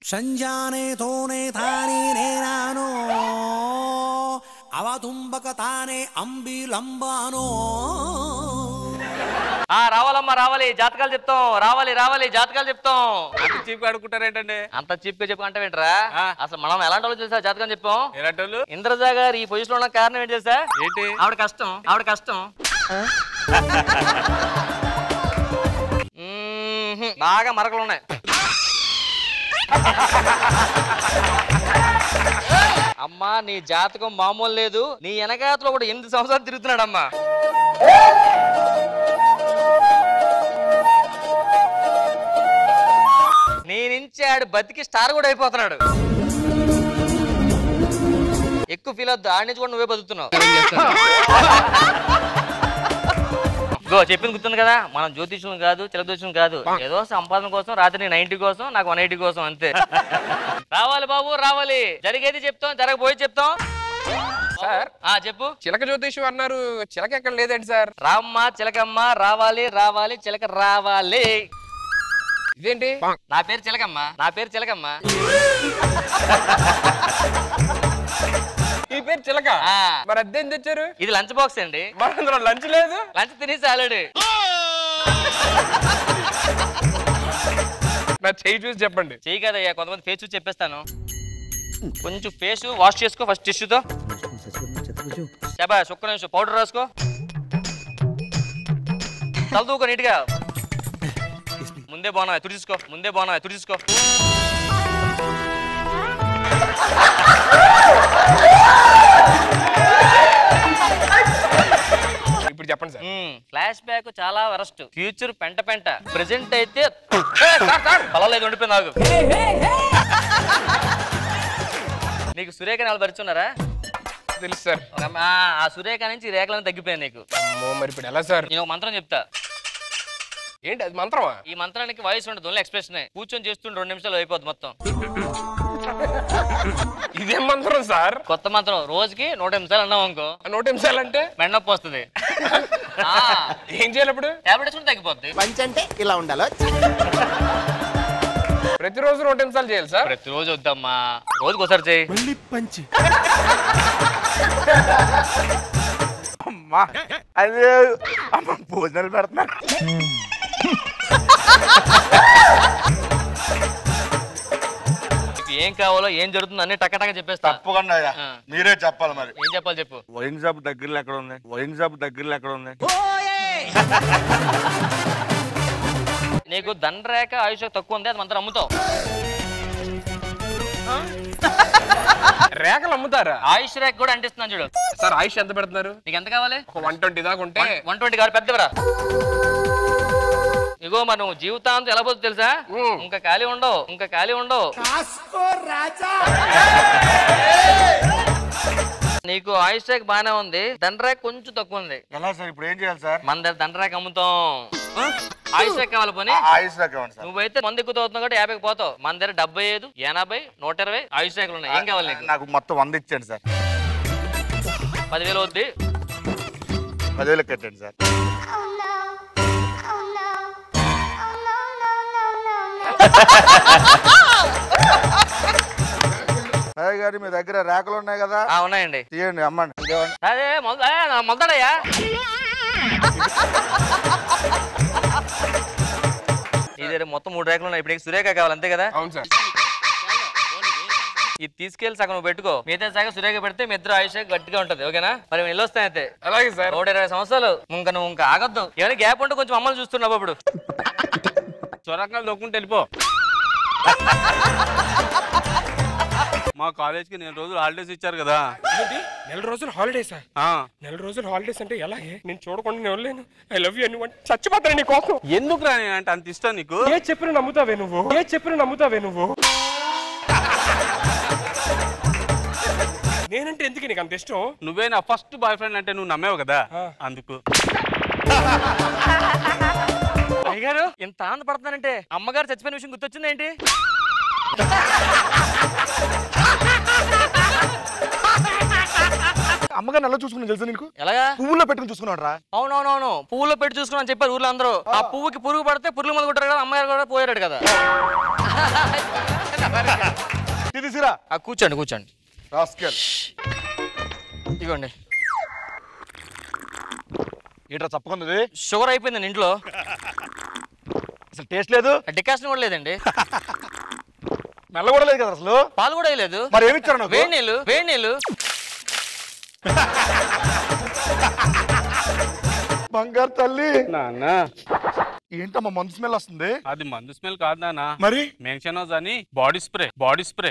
ಸಂಜಾನೆ ತೋನೆ ತಾನೇ ನೇನಾನೋ అవతుంబక తానే అంబిలంబానో ఆ రావాలమ్మా రావాలి జాతకాలు చెప్తాం రావాలి రావాలి జాతకాలు చెప్తాం అంత చీప్ అడుగుంటారేంటండి అంత చీప్ గా చెప్పంటే వింటరా ఆ. అసలు మనం ఎలాంటి వాళ్ళు తెలుసా జాతకం చెప్పాం ఎలాంటి వాళ్ళు ఇంద్రజా గారు ఈ పొజిషన్ లో ఉన్న కారణం ఏంటి తెలుసా ఏంటి ఆవిడ కష్టం ఆవిడ కష్టం మ్మ్హ్మ్. బాగా మరకలు ఉన్నాయి అమ్మా నీ జాతకం మామూలు లేదు నీ వెనకాతలో కూడా ఎనిమిది సంవత్సరాలు తిరుగుతున్నాడమ్మా నీ నుంచి ఆడు బతికి స్టార్ కూడా అయిపోతున్నాడు ఎక్కువ ఫీల్ అవుద్దు ఆడి నుంచి కూడా నువ్వే బతుకుతున్నావు గో చెప్పింది గుర్తుంది కదా మనం జ్యోతిష్యం కాదు చిలదోషం కాదు ఏదో సంపాదన కోసం రాత్రి నైన్టీ కోసం నాకు వన్ ఎయిటీ కోసం అంతే రావాలి బాబు రావాలి జరిగేది చెప్తాం జరగబోయేది చెప్తాం సార్ ఆ చెప్పు చిలక జ్యోతిషం అన్నారు చిలక ఎక్కడ లేదండి సార్ రామ్మ చిలకమ్మ రావాలి రావాలి చిలక రావాలి ఇదేంటి నా పేరు చిలకమ్మ నా పేరు చిలకమ్మ ఈ పేరు చిలక ఆ. మరి అద్దెం తెచ్చారు ఇది లంచ్ బాక్స్ అండి మరి అందులో లంచ్ లేదు లంచ్ తినేసి ఆల్రెడీ నా చేయి చూసి చెప్పండి చెయ్యి కదయ్యా కొంతమంది ఫేస్ చూసి చెప్పేస్తాను కొంచెం ఫేస్ వాష్ చేసుకో ఫస్ట్ టిష్యూతో చెప్పా ఒక్క నిమిషం పౌడర్ రాసుకో తలదూకో నీట్గా ముందే బాగున్నా తుడిచుకో ముందే బాగున్నా తుడిచుకో ఇప్పుడు చెప్పండి సార్ ఫ్లాష్ బ్యాక్ చాలా వరస్ట్ ఫ్యూచర్ పెంట పెంట ప్రెసెంట్ అయితే పొలాలేదు ఉండిపోయింది నాకు నీకు సురేఖ నాలుగు పరిచున్నారా తెలుసు సార్ ఒక అమ్మ- ఆ, ఆ సురేఖ నుంచి ఈ రేఖలను తగ్గిపోయాయి నీకు అమ్మో మరి ఇప్పుడు ఎలా సార్ నేను ఒక మంత్రం చెప్తా ఏంటి అది మంత్రమా ఈ మంత్రానికి వాయిస్ ఉండదు ఓన్లీ ఎక్స్ప్రెషన్ కూర్చొని చేస్తుంటే రెండు నిమిషాలు అయిపోద్ది మొత్తం ఇదేం మంత్రం సార్ కొత్త మంత్రం రోజుకి నూట నిమిషాలు అన్నాం అనుకో ఆ నోటి నిమిషాలు అంటే మెండ నొప్పి వస్తుంది ఏం చేయాలి ఇప్పుడు టాబ్లెట్స్ కూడా తగ్గిపోద్ది పంచ్ అంటే ఇలా ఉండాలో ప్రతిరోజు నూట నిమిషాలు చేయాలి సార్ ప్రతిరోజు వద్దమ్మా రోజుకి ఒకసారి చేయి మళ్ళీ పంచి అమ్మా అదే అమ్మ భోజనాలు పెడుతున్నారు నీకు ఏం కావాలో ఏం జరుగుతుందో అన్ని టక్క టక్క చెప్పేస్తా తప్పకుండా అయ్యా. ఆ. మీరే చెప్పాలి మరి ఏం చెప్పాలి చెప్పు వైన్ షాప్ దగ్గరలో ఎక్కడ ఉంది వైన్ షాప్ దగ్గరలో ఎక్కడ ఉంది నీకు దండరేఖ ఆయుష్ తక్కువ ఉంది అది మంత్రం అమ్ముతావు రేఖలు అమ్ముతారా ఆయుష్ రేఖ కూడా అంటిస్తున్నాను చూడు సార్ ఆయుష్ ఎంత పెడుతున్నారు నీకు ఎంత కావాలి ఒక వన్ ట్వంటీ దాకా ఉంటే వన్ ట్వంటీ కావాలి పెద్దవరా ఇగో మరి నువ్వు జీవితాంతం ఎలా పోతుంది తెలుసా ఉమ్. ఇంకా ఖాళీ ఉండవు ఇంకా ఖాళీ ఉండవు నీకు ఆయుష్ రేఖ బాగానే ఉంది దండరేఖ కొంచెం తక్కువ ఉంది ఎలా సార్ ఇప్పుడు ఏం చేయాలి సార్ మన దగ్గర దండరేఖ అమ్ముతాం ఆయుష్ రేఖ కావాలి పోనీ ఆ- ఆయుష్ దాకా ఇవ్వండి సార్ నువ్వైతే మంది ఎక్కువ అవుతున్నావు కాబట్టి యాభైకి పోతావు మన దగ్గర డెబ్బై ఐదు ఎనభై నూట ఇరవై ఆయుష్ రేఖలు ఉన్నాయి ఏం కావాలి నీకు నాకు మొత్తం వంద ఇచ్చేయండి సార్ పదివేలు అవుద్ది పదివేలు కట్టండి sir Oh no. Oh no. Oh no, no, no, no. అయ్య గారు మీ దగ్గర రేఖలు ఉన్నాయి కదా ఆ ఉన్నాయండి తీయండి అమ్మండి ఇదేమండి అదే మొద- ఏ, నా మొదడయ్యా ఇది మొత్తం మూడు రేఖలు ఉన్నాయి ఇప్పుడు నీకు సురేఖ కావాలి అంతే కదా అవును సార్ ఇది తీసుకెళ్లి సగం నువ్వు పెట్టుకో మిగతా సగం సురేఖ పెడితే మీ ఇద్దరు ఆయుష్ గట్టిగా ఉంటది ఓకేనా మరి మేము వెళ్ళొస్తాయి అయితే అలాగే సార్ నూట ఇరవై సంవత్సరాలు ఇంకా నువ్వు ఇంకా ఆగొద్దు ఏమైనా గ్యాప్ ఉంటే కొంచెం అమ్మలు చూస్తున్నావు ఇప్పుడు చొరకాలు దొక్కుంటే వెళ్ళిపో మా కాలేజ్కి నేను రోజులు హాలిడేస్ ఇచ్చారు కదా ఏంటి నెల రోజులు హాలిడేసా ఆ, నెల రోజులు హాలిడేస్ అంటే ఎలాగే నేను చూడకుండా నేను వెళ్ళలేను ఐ లవ్ యూ అని చచ్చిపోతాను నీ కోసం ఎందుకురా నేను అంటే అంత ఇష్టం నీకు ఏ చెప్పిన నమ్ముతావే నువ్వు ఏ చెప్పిన నమ్ముతావే నువ్వు నేనంటే ఎందుకు నీకు అంత ఇష్టం నువ్వే నా ఫస్ట్ బాయ్ ఫ్రెండ్ అంటే నువ్వు నమ్మేవు కదా ఆ. అందుకు అయ్యగారు ఇంత ఆనందపడుతున్నానంటే అమ్మగారు చచ్చిపోయిన విషయం గుర్తొచ్చింది ఏంటి అమ్మగారు నల్ల చూసుకుని తెలుసా నీకు ఎలాగా పువ్వుల్లో పెట్టుకుని చూసుకున్నాడు రా అవునవునవును పువ్వులో పెట్టి చూసుకుని చెప్పారు ఊర్లో అందరూ ఆ పువ్వుకి పురుగు పడితే పురుగుల మందు కొట్టారు కదా అమ్మగారు కూడా పోయారు కదా తీసిరా ఆ, కూర్చోండి కూర్చోండి రాస్కెల్ ఇదిగోండి ఏంట్రా చప్పుకుంది షుగర్ అయిపోయిందండి ఇంట్లో అసలు టేస్ట్ లేదు డికాషన్ కూడా లేదండి మెల్ల కూడా లేదు కదా అసలు పాలు కూడా వేయలేదు మరి ఏమి ఇచ్చారు నాకు వేడి నీళ్ళు వేడి నీళ్ళు బంగారు తల్లి నాన్న ఏంటమ్మా మందు స్మెల్ వస్తుంది అది మందు స్మెల్ కాదు నాన్న మరి మెన్షనోజ్ అని బాడీ స్ప్రే బాడీ స్ప్రే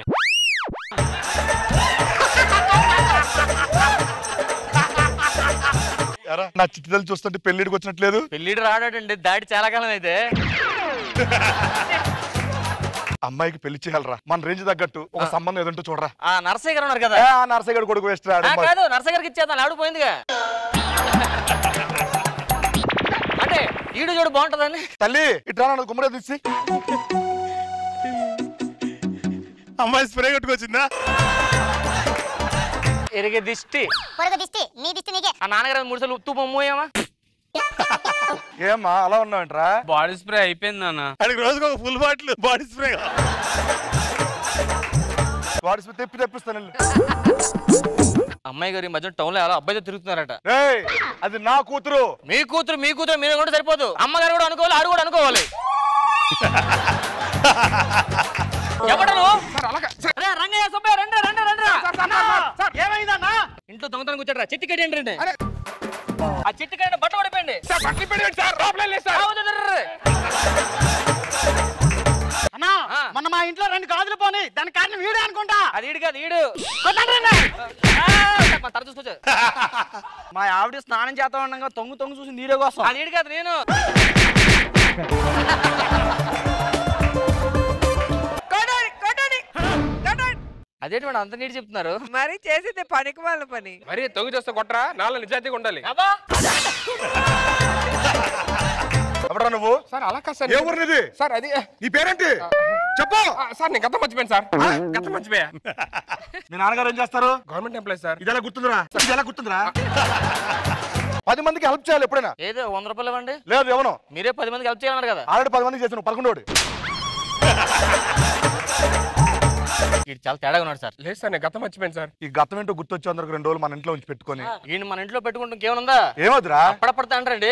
ఎరా నా చిట్టి తల్లి చూస్తుంటే పెళ్లిడికి వచ్చినట్లేదు పెళ్ళిడు రాడండి దాడి చాలా కాలం అయితే అమ్మాయికి పెళ్లి చేయాలరా మన రేంజ్ తగ్గట్టు ఒక సంబంధం ఏదంటూ చూడరా ఆ నర్సయ్య గారు ఉన్నారు కదా ఏ, ఆ నర్సయ్య గడు కొడుకు వేస్ట్ ఆ, కాదు నర్సయ్య గారికి ఇచ్చేద్దాం ఆవిడ పోయిందిగా అంటే ఈడు చూడు బాగుంటుందని తల్లి ఇట్లా నన్ను గుమ్మడే తీసి అమ్మాయి స్ప్రే కట్టుకొచ్చిందా ఎరిగే దిష్టి పొరుగు దిష్టి నీ దిష్టి నీకే ఆ నాన్నగారు మూడు సార్లు ఉత్తు పొమ్మోయమా ఏమ్మా అలా ఉన్నావంట్రా బాడీ స్ప్రే అయిపోయింది నాన్న అడిగి రోజుకి ఒక full bottle body spray body spray తెప్పి తెప్పిస్తాను వెళ్ళు. అమ్మాయి గారు ఈ మధ్య టౌన్ లో అలా అబ్బాయితో తిరుగుతున్నారట రేయ్ అది నా కూతురు మీ కూతురు మీ కూతురు మీరు కూడా సరిపోదు అమ్మగారు కూడా అనుకోవాలి ఆడు కూడా అనుకోవాలి ఎవడను అరే, రంగయ్య సుబ్బయ్య రండి రండి రండి ఏమైందన్నా ఇంట్లో దొంగతనం కూర్చోడరా చెట్టు కట్టండి రండి ఆ చెట్టు కట్టండి బట్ట పడిపోయింది అన్నా ఆ. మొన్న మా ఇంట్లో రెండు గాజులు పోనీ దాని కారణం వీడే అనుకుంటా అది ఈడు కాదు ఈడు ఆ, తర చూసుకోవచ్చు మా ఆవిడ స్నానం చేస్తా ఉండగా తొంగు తొంగు చూసి నీరే కోసం అది ఈడు కాదు నేను అదేంటి మేడం అంత నీటి చెప్తున్నారు మరి చేసింది పనికి వాళ్ళ పని మరి తొంగి చేస్తే కొట్టరా నాలో నిజాయితీగా ఉండాలి అబ్బా ఎవరా నువ్వు సార్ అలా కాదు సార్ ఏ ఊరు నీది సార్ అది నీ పేరేంటి చెప్పు ఆ, సార్ నేను గతం మర్చిపోయాను సార్ గతం మర్చిపోయా మీ నాన్నగారు ఏం చేస్తారు గవర్నమెంట్ ఎంప్లాయ్ సార్ ఇది ఎలా గుర్తుందిరా ఇది ఎలా గుర్తుందిరా పది మందికి హెల్ప్ చేయాలి ఎప్పుడైనా ఏదో వంద రూపాయలు ఇవ్వండి లేదు ఎవను మీరే పది మందికి హెల్ప్ చేయాలన్నారు కదా ఆల్రెడీ పది మందికి చేసాను పదకొండోడు ఇది చాలా తేడాగా ఉన్నాడు సార్ లేదు సార్ నేను గతం మర్చిపోయాను సార్ ఈ గతం ఏంటో గుర్తొచ్చే అందరికి రెండు రోజులు మన ఇంట్లో ఉంచి పెట్టుకొని ఈయన మన ఇంట్లో పెట్టుకుంటే ఇంకేమనుందా ఏమవుతురా పడపడతా అంటారండి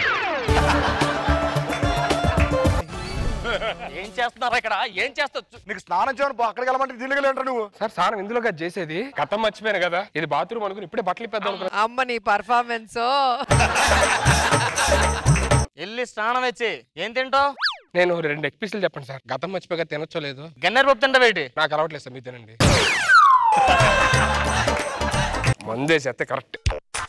ఏం చేస్తున్నారు ఇక్కడ ఏం చేస్తా నీకు స్నానం చేయను అక్కడికి వెళ్ళమంటే దీనికి వెళ్ళంటారు నువ్వు సార్ సార్ ఇందులో కదా చేసేది గతం మర్చిపోయాను కదా ఇది బాత్రూమ్ అనుకుని ఇప్పుడే బట్టలు ఇప్పేద్దాం అనుకున్నా అమ్మ నీ పర్ఫార్మెన్స్ వెళ్ళి స్నానం వచ్చి ఏం తింటావు నేను రెండు ఎగ్ పీసులు చెప్పండి సార్ గతం మర్చిపోయాక తినొచ్చో లేదు గన్నేరు పప్పు తింటావు ఏంటి నాకు అలవాట్లేదు సార్ మీరు తినండి మందేసి అయితే కరెక్ట్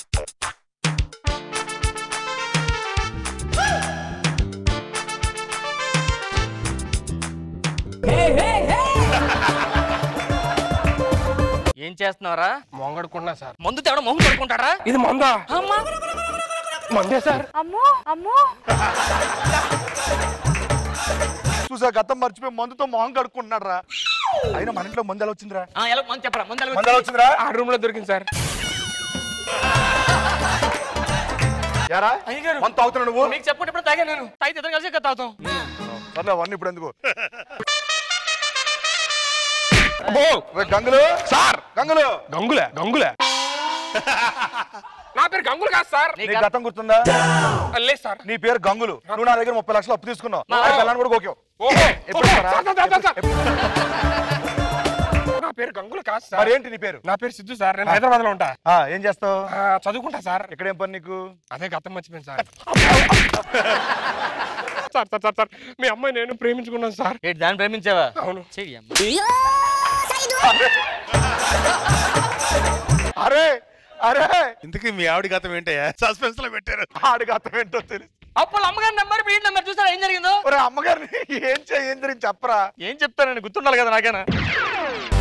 ఏం చేస్తున్నారా మొంగడుకున్నా సార్ మందు తేవడం మొహం పడుకుంటారా ఇది మందా మందే సార్ అమ్మో అమ్మో చూసా గతం మర్చిపోయి మందుతో మొహం కడుక్కుంటున్నాడు రా అయినా మన ఇంట్లో మందు ఎలా వచ్చిందిరా ఆ, ఎలా మందు చెప్పరా మందు ఎలా మందు ఎలా వచ్చింది? వచ్చిందిరా ఆ రూమ్ లో దొరికింది సార్ యారా అయ్యగారు. మందు తాగుతున్నా నువ్వు మీకు చెప్పుకుంటే ఇప్పుడు తాగా నేను తాగితే ఇద్దరు కలిసి ఇక్కడ తాగుతాం సర్లే అవన్నీ ఇప్పుడు ఎందుకు అబ్బో ఓ గంగులు సార్ గంగులు గంగులే గంగులే నా పేరు గంగులు కాదు సార్ నీ గతం గుర్తుందా లేదు సార్ నీ పేరు గంగులు నువ్వు నా దగ్గర ముప్పై లక్షలు అప్పు తీసుకున్నావు మా- ఆ పిల్లని కూడా గోకావు ఓహో ఎప్పుడు సారా? Sir, sir, sir, sir. నా పేరు గంగులు కాదు సార్ మరేంటి నీ పేరు నా పేరు సిద్ధు సార్ నేను హైదరాబాద్ లో ఉంటా ఆ, ఏం చేస్తావు ఆ, చదువుకుంటా సార్ ఇక్కడ ఏం పని నీకు అదే గతం మర్చిపోయింది sir sir sir sir sir మీ అమ్మాయి నేను ప్రేమించుకున్నాను సార్ ఏంటి దాన్ని ప్రేమించావా అవును చెయ్యి అమ్మ. అరే అరే ఇంతకీ మీ ఆవిడ గతం ఏంటయ్యా సస్పెన్స్ లో పెట్టారు ఆడి గతం ఏంటో తెలుసు అప్పుడు అమ్మగారి నెంబర్ మీ నెంబర్ చూసారా ఏం జరిగిందో ఒరే అమ్మగారిని ఏం చేయ ఏం జరిగింది చెప్పరా ఏం చెప్తానండి గుర్తుండాలి కదా నాకేనా